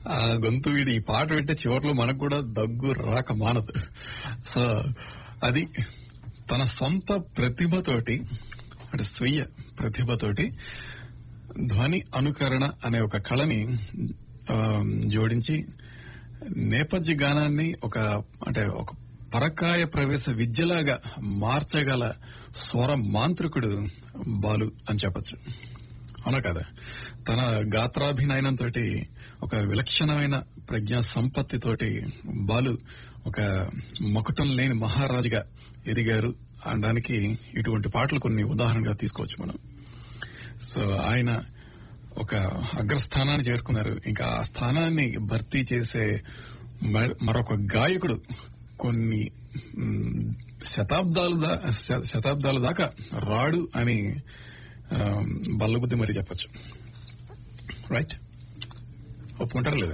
ఆ గొంతు వీడి ఈ పాట వింటే చివరిలో మనకు కూడా దగ్గు రాక మానదు సో అది తన సొంత ప్రతిభతోటి అంటే స్వీయ ప్రతిభతోటి ధ్వని అనుకరణ అనే ఒక కళని ఆ, జోడించి నేపథ్య గానాన్ని ఒక అంటే ఒక పరకాయ ప్రవేశ విద్యలాగా మార్చగల స్వర మాంత్రికుడు బాలు అని చెప్పొచ్చు అవునా కదా తన గాత్రాభినయనంతో ఒక విలక్షణమైన ప్రజ్ఞా సంపత్తితోటి బాలు ఒక మకుటం లేని మహారాజుగా ఎదిగారు అనడానికి ఇటువంటి పాటలు కొన్ని ఉదాహరణగా తీసుకోవచ్చు మనం సో ఆయన ఒక అగ్రస్థానాన్ని చేరుకున్నారు ఇంకా ఆ స్థానాన్ని భర్తీ చేసే మర- మరొక గాయకుడు కొన్ని మ్, శతాబ్దాల దా- శ- శతాబ్దాల దాకా రాడు అని ఆ, బల్లబుద్ధి మరి చెప్పచ్చు రైట్ ఒప్పుకుంటారా లేదా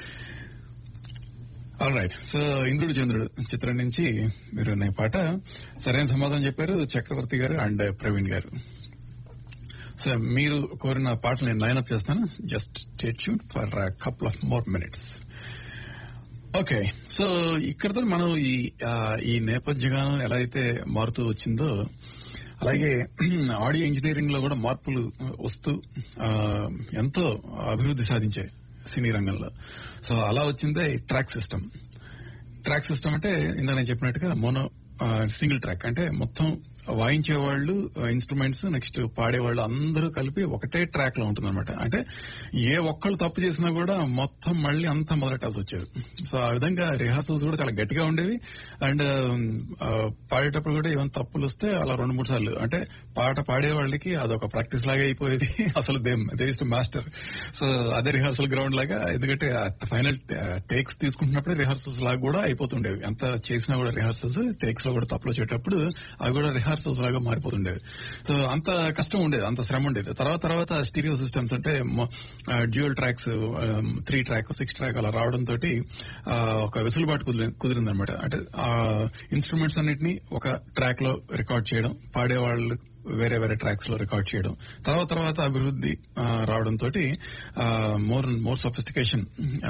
ఆల్ రైట్ సో ఇంద్రుడు చంద్రుడు చిత్రం నుంచి మీరు అనే పాట సరైన సమాధానం చెప్పారు చక్రవర్తి గారు అండ్ ప్రవీణ్ గారు సో మీరు కోరిన పాటలు నేను లైన్అప్ చేస్తాను just stay tuned for couple of more minutes okay so ఇక్కడతో మనం ఈ ఆ, ఈ నేపథ్య గానం ఎలా అయితే మారుతూ వచ్చిందో అలాగే ఆడియో ఇంజనీరింగ్ లో కూడా మార్పులు వస్తూ ఆ, ఎంతో అభివృద్ధి సాధించాయి సినీ రంగంలో సో అలా వచ్చిందే ఈ ట్రాక్ సిస్టమ్ ట్రాక్ సిస్టమ్ అంటే ఇందా నేను చెప్పినట్టుగా మోనో సింగిల్ ట్రాక్ అంటే మొత్తం వాయించే వాళ్ళు ఇన్స్ట్రుమెంట్స్ నెక్స్ట్ పాడేవాళ్ళు అందరూ కలిపి ఒకటే ట్రాక్ లో ఉంటుందన్నమాట అంటే ఏ ఒక్కళ్ళు తప్పు చేసినా కూడా మొత్తం మళ్ళీ అంతా మొదలెట్టాల్సి వచ్చేది సో ఆ విధంగా రిహార్సల్స్ కూడా చాలా గట్టిగా ఉండేవి అండ్ పాడేటప్పుడు కూడా ఏమైనా తప్పులు వస్తే అలా రెండు మూడు సార్లు అంటే పాట పాడే వాళ్ళకి అదొక ప్రాక్టీస్ లాగా అయిపోయేది అసలు them they to master so అదే రిహార్సల్ గ్రౌండ్ లాగా ఎందుకంటే ఫైనల్ టేక్స్ తీసుకుంటున్నప్పుడే రిహార్సల్స్ లాగా కూడా అయిపోతుండేవి ఎంత చేసినా కూడా రిహార్సల్స్ టేక్స్ లో కూడా తప్పులు వచ్చేటప్పుడు అవి కూడా రిహార్సల్స్ లాగా మారిపోతుండేవి సో అంత కష్టం ఉండేది అంత శ్రమ ఉండేది తర్వాత తర్వాత స్టీరియో సిస్టమ్స్ అంటే dual tracks three track six track అలా రావడం తోటి ఆ, ఒక వెసులుబాటు కుదిరి- కుదిరిందనమాట అంటే ఆ ఇన్స్ట్రుమెంట్స్ అన్నిటిని ఒక ట్రాక్ లో రికార్డ్ చేయడం పాడేవాళ్ళు వేరే వేరే ట్రాక్స్ లో రికార్డ్ చేయడం తర్వాత తర్వాత అభివృద్ధి ఆ, రావడం తోటి more more sophistication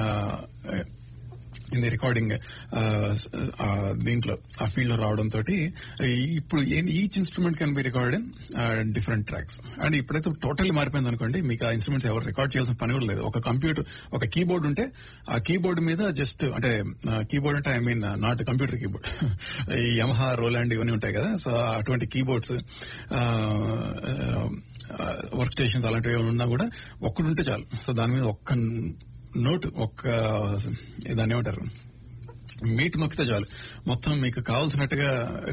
in the recording దీంట్లో ఆ ఫీల్డ్ లో రావడం తోటి ఇప్పుడు each instrument can be record in different tracks and ఇప్పుడైతే టోటల్లీ మారిపోయింది అనుకోండి మీకు ఆ ఇన్స్ట్రుమెంట్ ఎవరు రికార్డ్ చేయాల్సిన పని కూడా లేదు ఒక కంప్యూటర్ ఒక కీబోర్డ్ ఉంటే ఆ కీబోర్డ్ మీద జస్ట్ అంటే కీబోర్డ్ అంటే I mean not computer keyboard ఈ యమహా రోలాండ్ ఇవన్నీ ఉంటాయి కదా సో అటువంటి కీబోర్డ్స్ వర్క్ స్టేషన్స్ అలాంటివి ఏమైనా ఉన్నా కూడా ఒక్కడుంటే చాలు సో దాని మీద ఒక్క నోట్ ఒక్క దాన్ని ఏమంటారు మీట్ నొక్కితే చాలు మొత్తం మీకు కావాల్సినట్టుగా